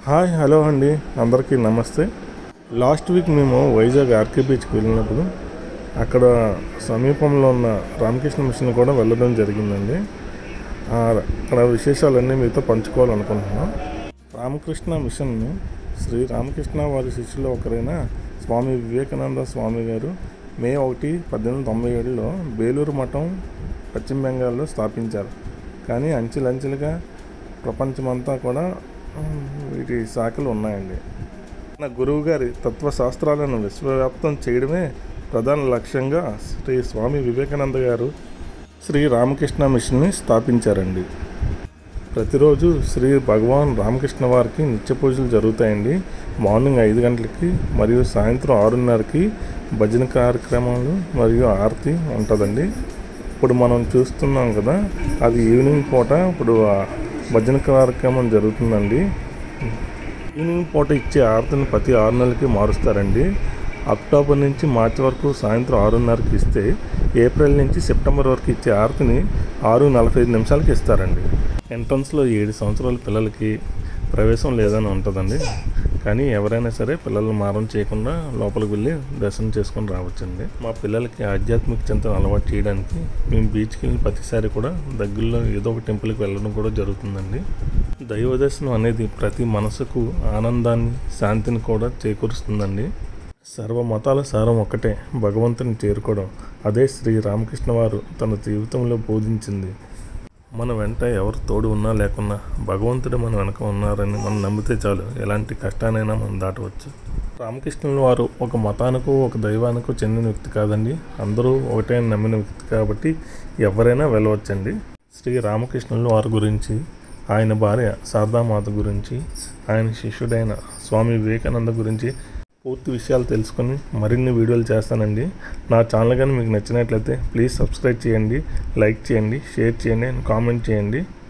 hi hello అండి అందరికీ నమస్తే లాస్ట్ వీక్ మేము వైజాగ్ ఆర్కే బీచ్కి వెళ్ళినప్పుడు అక్కడ సమీపంలో ఉన్న రామకృష్ణ మిషన్ కూడా వెళ్ళడం జరిగిందండి ఆ, అక్కడ విశేషాలన్నీ మీతో పంచుకోవాలనుకుంటున్నాం రామకృష్ణ మిషన్ని శ్రీ రామకృష్ణ వారి శిష్యులు ఒకరైన స్వామి వివేకానంద స్వామి గారు మే ఒకటి పద్దెనిమిది తొంభై ఏడులో బేలూరు మఠం పశ్చిమ బెంగాల్లో స్థాపించారు కానీ అంచెలంచెలుగా ప్రపంచమంతా కూడా ఉమ్, వీటి శాఖలు ఉన్నాయండి నా గురువు గారి తత్వశాస్త్రాలను విశ్వవ్యాప్తం చేయడమే ప్రధాన లక్ష్యంగా శ్రీ స్వామి వివేకానంద గారు శ్రీ రామకృష్ణ మిషన్ని స్థాపించారండి ప్రతిరోజు శ్రీ భగవాన్ రామకృష్ణ వారికి నిత్య పూజలు జరుగుతాయండి మార్నింగ్ ఐదు గంటలకి మరియు సాయంత్రం ఆరున్నరకి భజన కార్యక్రమాలు మరియు ఆరతి ఉంటుందండి ఇప్పుడు మనం చూస్తున్నాం కదా అది ఈవినింగ్ పూట ఇప్పుడు ఆ భజన కార్యక్రమం జరుగుతుందండి ఈవినింగ్ పూట ఇచ్చే ఆరతిని ప్రతి ఆరు నెలలకి మారుస్తారండి అక్టోబర్ నుంచి మార్చి వరకు సాయంత్రం ఆరున్నరకి ఇస్తే ఏప్రిల్ నుంచి సెప్టెంబర్ వరకు ఇచ్చే ఆరతిని ఆరు నలభై ఐదు నిమిషాలకి ఇస్తారండి ఎంట్రన్స్లో ఏడు సంవత్సరాల పిల్లలకి ప్రవేశం లేదని ఉంటుందండి కానీ ఎవరైనా సరే పిల్లలు మారం చేయకుండా లోపలికి వెళ్ళి దర్శనం చేసుకొని రావచ్చండి మా పిల్లలకి ఆధ్యాత్మిక చింతన అలవాటు చేయడానికి మేము బీచ్కి వెళ్ళిన ప్రతిసారి కూడా దగ్గరలో ఏదో ఒక టెంపుల్కి వెళ్ళడం కూడా జరుగుతుందండి దైవ దర్శనం అనేది ప్రతి మనసుకు ఆనందాన్ని శాంతిని కూడా చేకూరుస్తుందండి సర్వ మతాల సారం ఒక్కటే భగవంతుని చేరుకోవడం అదే శ్రీ రామకృష్ణ వారు తన జీవితంలో బోధించింది మన వెంట ఎవరు తోడు ఉన్నా లేకున్నా భగవంతుడు మన వెనక ఉన్నారని మనం నమ్మితే చాలు ఎలాంటి కష్టానైనా మనం దాటవచ్చు రామకృష్ణుల వారు ఒక మతానికో ఒక దైవానికో చెందిన వ్యక్తి కాదండి అందరూ ఒకటే అని నమ్మిన వ్యక్తి కాబట్టి ఎవరైనా వెళ్ళవచ్చండి శ్రీ రామకృష్ణుల వారి గురించి ఆయన భార్య శారదామాత గురించి ఆయన శిష్యుడైన స్వామి వివేకానంద గురించి పూర్తి విషయాలు తెలుసుకొని మరిన్ని వీడియోలు చేస్తానండి నా ఛానల్ కానీ మీకు నచ్చినట్లయితే ప్లీజ్ సబ్స్క్రైబ్ చేయండి లైక్ చేయండి షేర్ చేయండి అండ్ కామెంట్ చేయండి